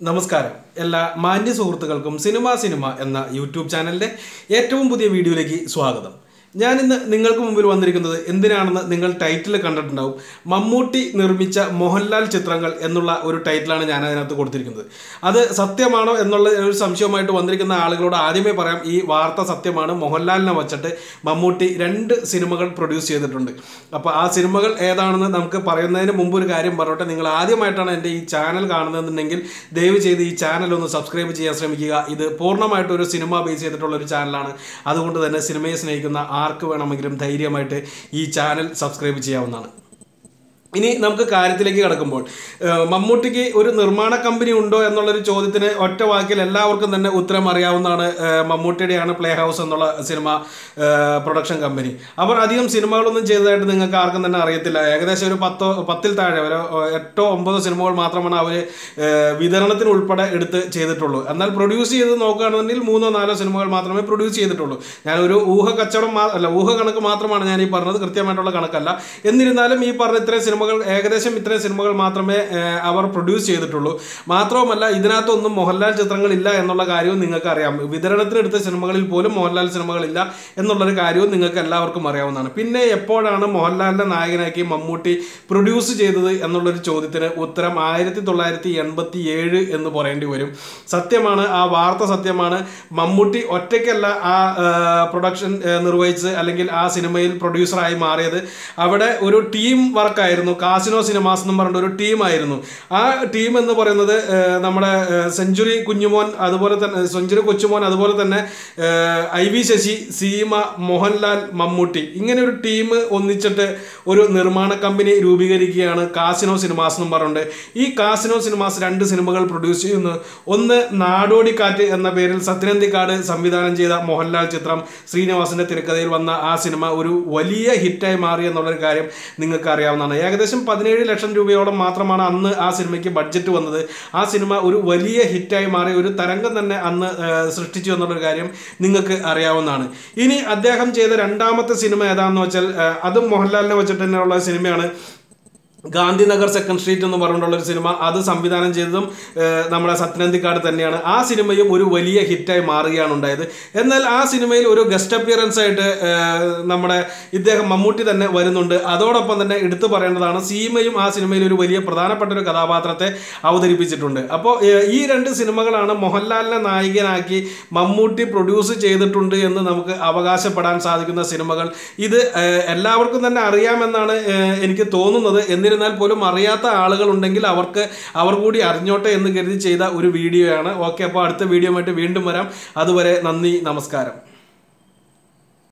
നമസ്കാരം എല്ലാ മാന്യ സുഹൃത്തുക്കൾക്കും സിനിമ സിനിമ എന്ന യൂട്യൂബ് ചാനലിൻ്റെ ഏറ്റവും പുതിയ വീഡിയോയിലേക്ക് സ്വാഗതം ഞാൻ ഇന്ന് നിങ്ങൾക്ക് മുമ്പിൽ വന്നിരിക്കുന്നത് എന്തിനാണെന്ന് നിങ്ങൾ ടൈറ്റിൽ കണ്ടിട്ടുണ്ടാവും മമ്മൂട്ടി നിർമ്മിച്ച മോഹൻലാൽ ചിത്രങ്ങൾ എന്നുള്ള ഒരു ടൈറ്റിലാണ് ഞാൻ അതിനകത്ത് കൊടുത്തിരിക്കുന്നത് അത് സത്യമാണോ എന്നുള്ള ഒരു സംശയവുമായിട്ട് വന്നിരിക്കുന്ന ആളുകളോട് ആദ്യമേ പറയാം ഈ വാർത്ത സത്യമാണ് മോഹൻലാലിനെ വച്ചിട്ട് മമ്മൂട്ടി രണ്ട് സിനിമകൾ പ്രൊഡ്യൂസ് ചെയ്തിട്ടുണ്ട് അപ്പോൾ ആ സിനിമകൾ ഏതാണെന്ന് നമുക്ക് പറയുന്നതിന് മുമ്പ് ഒരു കാര്യം പറഞ്ഞോട്ടെ നിങ്ങൾ ആദ്യമായിട്ടാണ് എൻ്റെ ഈ ചാനൽ കാണുന്നതെന്നുണ്ടെങ്കിൽ ദയവ് ചെയ്ത് ഈ ചാനൽ ഒന്ന് സബ്സ്ക്രൈബ് ചെയ്യാൻ ശ്രമിക്കുക ഇത് പൂർണ്ണമായിട്ട് ഒരു സിനിമ ബേസ് ചെയ്തിട്ടുള്ള ഒരു ചാനലാണ് അതുകൊണ്ട് തന്നെ സിനിമയെ സ്നേഹിക്കുന്ന ആർക്ക് വേണമെങ്കിലും ധൈര്യമായിട്ട് ഈ ചാനൽ സബ്സ്ക്രൈബ് ചെയ്യാവുന്നതാണ് ഇനി നമുക്ക് കാര്യത്തിലേക്ക് കടക്കുമ്പോൾ ഏഹ് മമ്മൂട്ടിക്ക് ഒരു നിർമ്മാണ കമ്പനി ഉണ്ടോ എന്നുള്ളൊരു ചോദ്യത്തിന് ഒറ്റ വാക്കിൽ എല്ലാവർക്കും തന്നെ ഉത്തരം അറിയാവുന്നതാണ് ഏഹ് മമ്മൂട്ടിയുടെയാണ് പ്ലേ ഹൗസ് എന്നുള്ള സിനിമ ഏഹ് പ്രൊഡക്ഷൻ കമ്പനി അവർ അധികം സിനിമകളൊന്നും ചെയ്തതായിട്ട് നിങ്ങൾക്ക് ആർക്കും തന്നെ അറിയത്തില്ല ഏകദേശം ഒരു പത്തോ പത്തിൽ താഴെ ഒരു എട്ടോ ഒമ്പതോ സിനിമകൾ മാത്രമാണ് അവർ വിതരണത്തിന് ഉൾപ്പെടെ എടുത്ത് ചെയ്തിട്ടുള്ളൂ എന്നാൽ പ്രൊഡ്യൂസ് ചെയ്ത് നോക്കുകയാണെന്നുണ്ടെങ്കിൽ മൂന്നോ നാലോ സിനിമകൾ മാത്രമേ പ്രൊഡ്യൂസ് ചെയ്തിട്ടുള്ളൂ ഞാനൊരു ഊഹ കച്ചവടം മാ- അല്ല ഊഹ കണക്ക് മാത്രമാണ് ഞാൻ ഈ പറഞ്ഞത് കൃത്യമായിട്ടുള്ള കണക്കല്ല എന്നിരുന്നാലും ഈ പറഞ്ഞ ഇത്രയും സിനിമകൾ ഏകദേശം ഇത്രയും സിനിമകൾ മാത്രമേ ഏഹ്, അവർ പ്രൊഡ്യൂസ് ചെയ്തിട്ടുള്ളൂ മാത്രവുമല്ല ഇതിനകത്തൊന്നും മോഹൻലാൽ ചിത്രങ്ങൾ ഇല്ല എന്നുള്ള കാര്യവും നിങ്ങൾക്ക് അറിയാം വിതരണത്തിനെടുത്ത സിനിമകളിൽ പോലും മോഹൻലാൽ സിനിമകളില്ല എന്നുള്ളൊരു കാര്യവും നിങ്ങൾക്ക് എല്ലാവർക്കും അറിയാവുന്നതാണ് പിന്നെ എപ്പോഴാണ് മോഹൻലാലിന്റെ നായകനാക്കി മമ്മൂട്ടി പ്രൊഡ്യൂസ് ചെയ്തത് എന്നുള്ളൊരു ചോദ്യത്തിന് ഉത്തരം ആയിരത്തി തൊള്ളായിരത്തി എൺപത്തി ഏഴ് എന്ന് പറയേണ്ടി വരും സത്യമാണ് ആ വാർത്ത സത്യമാണ് മമ്മൂട്ടി ഒറ്റയ്ക്കല്ല ആ പ്രൊഡക്ഷൻ നിർവഹിച്ച് അല്ലെങ്കിൽ ആ സിനിമയിൽ പ്രൊഡ്യൂസറായി മാറിയത് അവിടെ ഒരു ടീം വർക്കായിരുന്നു കാസിനോ സിനിമാസ് എന്ന് പറഞ്ഞ ഒരു ടീമായിരുന്നു ആ ടീം എന്ന് പറയുന്നത് ഏഹ്, നമ്മുടെ ഏഹ്, സെഞ്ചുറി കുഞ്ഞുമോൻ അതുപോലെ തന്നെ സെഞ്ചുറി കൊച്ചുമോൻ അതുപോലെ തന്നെ ഏഹ്, ഐ വി ശശി സീമ മോഹൻലാൽ മമ്മൂട്ടി ഇങ്ങനെ ഒരു ടീം ഒന്നിച്ചിട്ട് ഒരു നിർമ്മാണ കമ്പനി രൂപീകരിക്കുകയാണ് കാസിനോ സിനിമാസ് എന്നും പറഞ്ഞുകൊണ്ട് ഈ കാസിനോ സിനിമാസ് രണ്ട് സിനിമകൾ പ്രൊഡ്യൂസ് ചെയ്യുന്നു ഒന്ന് നാടോടിക്കാറ്റ് എന്ന പേരിൽ സത്യനന്ദിക്കാട് സംവിധാനം ചെയ്ത മോഹൻലാൽ ചിത്രം ശ്രീനിവാസന്റെ തിരക്കഥയിൽ വന്ന ആ സിനിമ ഒരു വലിയ ഹിറ്റായി മാറി എന്നുള്ളൊരു കാര്യം നിങ്ങൾക്ക് അറിയാവുന്നതാണ് ഏകദേശം പതിനേഴ് ലക്ഷം രൂപയോളം മാത്രമാണ് അന്ന് ആ സിനിമയ്ക്ക് ബഡ്ജറ്റ് വന്നത് ആ സിനിമ ഒരു വലിയ ഹിറ്റായി മാറി ഒരു തരംഗം തന്നെ അന്ന് ആ, സൃഷ്ടിച്ചു എന്നുള്ളൊരു കാര്യം നിങ്ങൾക്ക് അറിയാവുന്നതാണ് ഇനി അദ്ദേഹം ചെയ്ത രണ്ടാമത്തെ സിനിമ ഏതാണെന്ന് വെച്ചാൽ ആ, അതും മോഹൻലാലിനെ വെച്ചിട്ട് തന്നെയുള്ള സിനിമയാണ് ഗാന്ധിനഗർ സെക്കൻഡ് സ്ട്രീറ്റ് എന്ന് പറഞ്ഞിട്ടുള്ള ഒരു സിനിമ അത് സംവിധാനം ചെയ്തതും ഏഹ്, നമ്മുടെ സത്യനന്ദിക്കാട് തന്നെയാണ് ആ സിനിമയും ഒരു വലിയ ഹിറ്റായി മാറുകയാണ് ഉണ്ടായത് എന്നാൽ ആ സിനിമയിൽ ഒരു ഗസ്റ്റ് അപ്പിയറൻസ് ആയിട്ട് ഏഹ്, നമ്മുടെ ഇദ്ദേഹം മമ്മൂട്ടി തന്നെ വരുന്നുണ്ട് അതോടൊപ്പം തന്നെ എടുത്തു പറയേണ്ടതാണ് സീമയും ആ സിനിമയിൽ ഒരു വലിയ പ്രധാനപ്പെട്ട ഒരു കഥാപാത്രത്തെ അവതരിപ്പിച്ചിട്ടുണ്ട് അപ്പോൾ ഏഹ്, ഈ രണ്ട് സിനിമകളാണ് മോഹൻലാലിനെ നായകനാക്കി മമ്മൂട്ടി പ്രൊഡ്യൂസ് ചെയ്തിട്ടുണ്ട് എന്ന് നമുക്ക് അവകാശപ്പെടാൻ സാധിക്കുന്ന സിനിമകൾ ഇത് ഏഹ്, എല്ലാവർക്കും തന്നെ അറിയാമെന്നാണ് ഏഹ്, എനിക്ക് തോന്നുന്നത് എന്നിരുന്നാൽ പോലും അറിയാത്ത ആളുകൾ ഉണ്ടെങ്കിൽ അവർക്ക് അവർ കൂടി അറിഞ്ഞോട്ടെ എന്ന് കരുതി ചെയ്ത ഒരു വീഡിയോയാണ് ഓക്കെ അപ്പോൾ അടുത്ത വീഡിയോ ആയിട്ട് വീണ്ടും വരാം അതുവരെ നന്ദി നമസ്കാരം